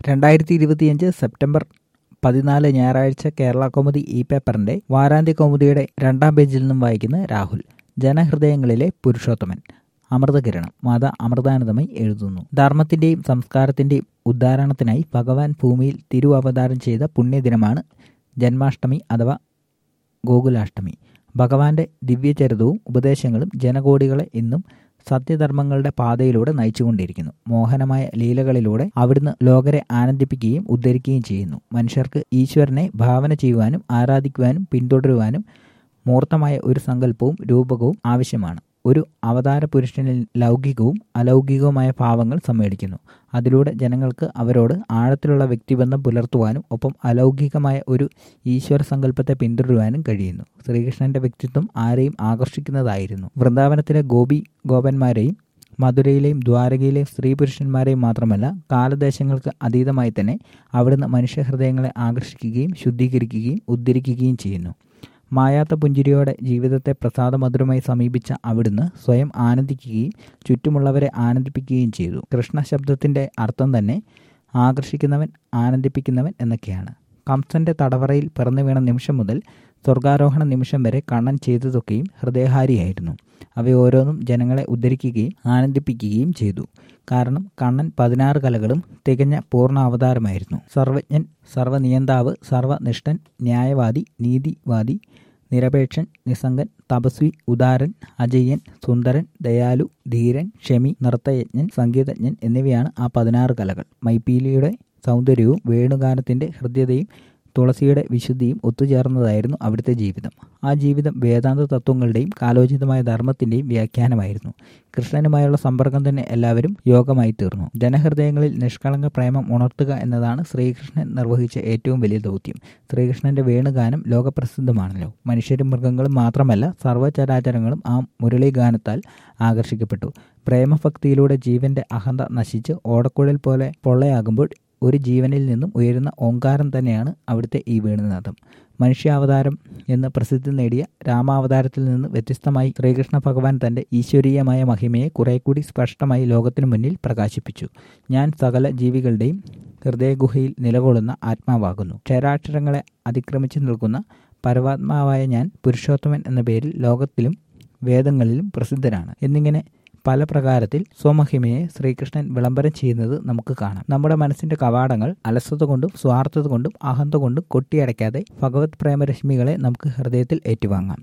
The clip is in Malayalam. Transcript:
രണ്ടായിരത്തി ഇരുപത്തിയഞ്ച് സെപ്റ്റംബർ പതിനാല് ഞായറാഴ്ച കേരള കൗമുദി ഇ പേപ്പറിന്റെ വാരാന്ത്യ കൗമുദിയുടെ രണ്ടാം പേജിൽ നിന്നും വായിക്കുന്ന രാഹുൽ ജനഹൃദയങ്ങളിലെ പുരുഷോത്തമൻ അമൃതകിരണം മാതാ അമൃതാനന്ദമയി എഴുതുന്നു ധർമ്മത്തിന്റെയും സംസ്കാരത്തിന്റെയും ഉദ്ധാരണത്തിനായി ഭഗവാൻ ഭൂമിയിൽ തിരുവവതാരം ചെയ്ത പുണ്യദിനമാണ് ജന്മാഷ്ടമി അഥവാ ഗോകുലാഷ്ടമി ഭഗവാന്റെ ദിവ്യചരിതവും ഉപദേശങ്ങളും ജനകോടികളെ ഇന്നും സത്യധർമ്മങ്ങളുടെ പാതയിലൂടെ നയിച്ചുകൊണ്ടിരിക്കുന്നു മോഹനമായ ലീലകളിലൂടെ അവിടുന്ന് ലോകരെ ആനന്ദിപ്പിക്കുകയും ഉദ്ധരിക്കുകയും ചെയ്യുന്നു മനുഷ്യർക്ക് ഈശ്വരനെ ഭാവന ചെയ്യുവാനും ആരാധിക്കുവാനും പിന്തുടരുവാനും മൂർത്തമായ ഒരു സങ്കല്പവും രൂപകവും ആവശ്യമാണ് ഒരു അവതാര പുരുഷനിൽ ലൗകികവും അലൗകികവുമായ ഭാവങ്ങൾ സമ്മേളിക്കുന്നു അതിലൂടെ ജനങ്ങൾക്ക് അവരോട് ആഴത്തിലുള്ള വ്യക്തിബന്ധം പുലർത്തുവാനും ഒപ്പം അലൗകികമായ ഒരു ഈശ്വര സങ്കല്പത്തെ പിന്തുടരുവാനും കഴിയുന്നു ശ്രീകൃഷ്ണന്റെ വ്യക്തിത്വം ആരെയും ആകർഷിക്കുന്നതായിരുന്നു വൃന്ദാവനത്തിലെ ഗോപി ഗോപന്മാരെയും മധുരയിലെയും ദ്വാരകയിലെയും സ്ത്രീ പുരുഷന്മാരെയും മാത്രമല്ല കാലദേശങ്ങൾക്ക് അതീതമായി തന്നെ അവിടുന്ന് മനുഷ്യഹൃദയങ്ങളെ ആകർഷിക്കുകയും ശുദ്ധീകരിക്കുകയും ഉദ്ധരിക്കുകയും ചെയ്യുന്നു മായാത്ത പുഞ്ചിരിയോടെ ജീവിതത്തെ പ്രസാദമധുരമായി സമീപിച്ച അവിടുന്ന് സ്വയം ആനന്ദിക്കുകയും ചുറ്റുമുള്ളവരെ ആനന്ദിപ്പിക്കുകയും ചെയ്തു കൃഷ്ണ ശബ്ദത്തിൻ്റെ അർത്ഥം തന്നെ ആകർഷിക്കുന്നവൻ ആനന്ദിപ്പിക്കുന്നവൻ എന്നൊക്കെയാണ് കംസന്റെ തടവറയിൽ പിറന്നു വീണ നിമിഷം മുതൽ സ്വർഗാരോഹണ നിമിഷം വരെ കണ്ണൻ ചെയ്തതൊക്കെയും ഹൃദയഹാരിയായിരുന്നു അവയോരോന്നും ജനങ്ങളെ ഉദ്ധരിക്കുകയും ആനന്ദിപ്പിക്കുകയും ചെയ്തു കാരണം കണ്ണൻ പതിനാറ് കലകളും തികഞ്ഞ പൂർണ്ണ അവതാരമായിരുന്നു സർവജ്ഞൻ സർവനിയന്താവ് സർവനിഷ്ഠൻ ന്യായവാദി നീതിവാദി നിരപേക്ഷൻ നിസംഗൻ തപസ്വി ഉദാരൻ അജയ്യൻ സുന്ദരൻ ദയാലു ധീരൻ ക്ഷമി നൃത്തയജ്ഞൻ സംഗീതജ്ഞൻ എന്നിവയാണ് ആ പതിനാറ് കലകൾ മൈപ്പീലിയുടെ സൗന്ദര്യവും വേണുഗാനത്തിന്റെ ഹൃദ്യതയും തുളസിയുടെ വിശുദ്ധിയും ഒത്തുചേർന്നതായിരുന്നു അവിടുത്തെ ജീവിതം ആ ജീവിതം വേദാന്ത തത്വങ്ങളുടെയും കാലോചിതമായ ധർമ്മത്തിന്റെയും വ്യാഖ്യാനമായിരുന്നു കൃഷ്ണനുമായുള്ള സമ്പർക്കം തന്നെ എല്ലാവരും യോഗമായി തീർന്നു ജനഹൃദയങ്ങളിൽ നിഷ്കളങ്ക പ്രേമം ഉണർത്തുക എന്നതാണ് ശ്രീകൃഷ്ണൻ നിർവഹിച്ച ഏറ്റവും വലിയ ദൗത്യം ശ്രീകൃഷ്ണന്റെ വേണുഗാനം ലോകപ്രസിദ്ധമാണല്ലോ മനുഷ്യരും മൃഗങ്ങളും മാത്രമല്ല സർവ്വചരാചരങ്ങളും ആ മുരളീഗാനത്താൽ ആകർഷിക്കപ്പെട്ടു പ്രേമഭക്തിയിലൂടെ ജീവന്റെ അഹന്ത നശിച്ച് ഓടക്കുഴൽ പോലെ പൊള്ളയാകുമ്പോൾ ഒരു ജീവനിൽ നിന്നും ഉയരുന്ന ഓങ്കാരം തന്നെയാണ് അവിടുത്തെ ഈ വേണുനാഥം മനുഷ്യാവതാരം എന്ന് പ്രസിദ്ധി നേടിയ രാമാവതാരത്തിൽ നിന്ന് വ്യത്യസ്തമായി ശ്രീകൃഷ്ണ ഭഗവാൻ തന്റെ ഈശ്വരീയമായ മഹിമയെ കുറെ കൂടി സ്പഷ്ടമായി ലോകത്തിനു മുന്നിൽ പ്രകാശിപ്പിച്ചു ഞാൻ സകല ജീവികളുടെയും ഹൃദയഗുഹയിൽ നിലകൊള്ളുന്ന ആത്മാവാകുന്നു ക്ഷരാക്ഷരങ്ങളെ അതിക്രമിച്ചു നിൽക്കുന്ന പരമാത്മാവായ ഞാൻ പുരുഷോത്തമൻ എന്ന പേരിൽ ലോകത്തിലും വേദങ്ങളിലും പ്രസിദ്ധനാണ് എന്നിങ്ങനെ പല പ്രകാരത്തിൽ സ്വമഹിമയെ ശ്രീകൃഷ്ണൻ വിളംബരം ചെയ്യുന്നത് നമുക്ക് കാണാം നമ്മുടെ മനസ്സിന്റെ കവാടങ്ങൾ അലസത കൊണ്ടും സ്വാർത്ഥത കൊണ്ടും അഹന്ത കൊണ്ടും കൊട്ടിയടയ്ക്കാതെ ഭഗവത് പ്രേമരശ്മികളെ നമുക്ക് ഹൃദയത്തിൽ ഏറ്റുവാങ്ങാം